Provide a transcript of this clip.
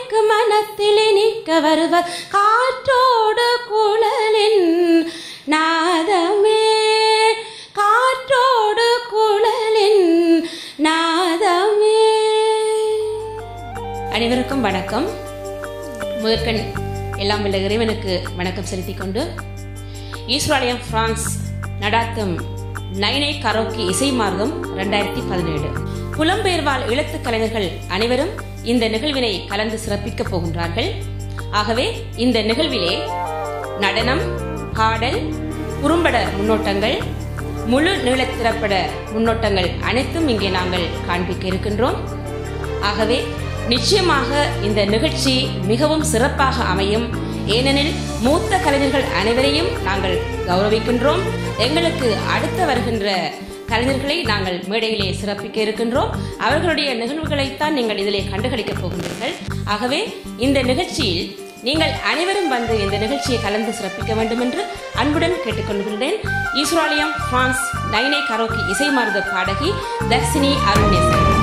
எனக்கு மனத்தில் இனிக்க வருவர் காற்றோடு குழலின் நாதமே காற்றோடு குழலின் நாதமே அனைவருக்கும் வணக்கம் முதற்கண் எல்லாம் வல்ல இறைவனுக்கு வணக்கம் செலுத்திக் கொண்டு ஈஸ்வராலயம் பிரான்ஸ் நடாத்தும் நைனை கரோக்கி இசை மார்க்கம் ரெண்டாயிரத்தி பதினேழு புலம்பெயர்வாழ் எழுத்துக் கலைஞர்கள் அனைவரும் இந்த நிகழ்வினை கலந்து சிறப்பிக்கப் போகின்றார்கள் ஆகவே இந்த நிகழ்விலே நடனம் பாடல் குறும்பட முன்னோட்டங்கள் முழு நீளத் திரைப்பட முன்னோட்டங்கள் அனைத்தும் இங்கே நாங்கள் காண்பிக்க இருக்கின்றோம் ஆகவே நிச்சயமாக இந்த நிகழ்ச்சி மிகவும் சிறப்பாக அமையும் ஏனெனில் மூத்த கலைஞர்கள் அனைவரையும் நாங்கள் கௌரவிக்கின்றோம் எங்களுக்கு அடுத்து வருகின்ற கலைஞர்களை நாங்கள் மேடையிலே சிறப்பிக்க இருக்கின்றோம் அவர்களுடைய நிகழ்வுகளைத்தான் நீங்கள் இதிலே கண்டுகளிக்கப் போகின்றீர்கள் ஆகவே இந்த நிகழ்ச்சியில் நீங்கள் அனைவரும் வந்து இந்த நிகழ்ச்சியை கலந்து சிறப்பிக்க வேண்டும் என்று அன்புடன் கேட்டுக்கொள்கின்றேன் ஈஸ்வராலயம் பிரான்ஸ் நைனை கரோக்கி இசை மார்க்க பாடகி தர்சினி அருணேசன்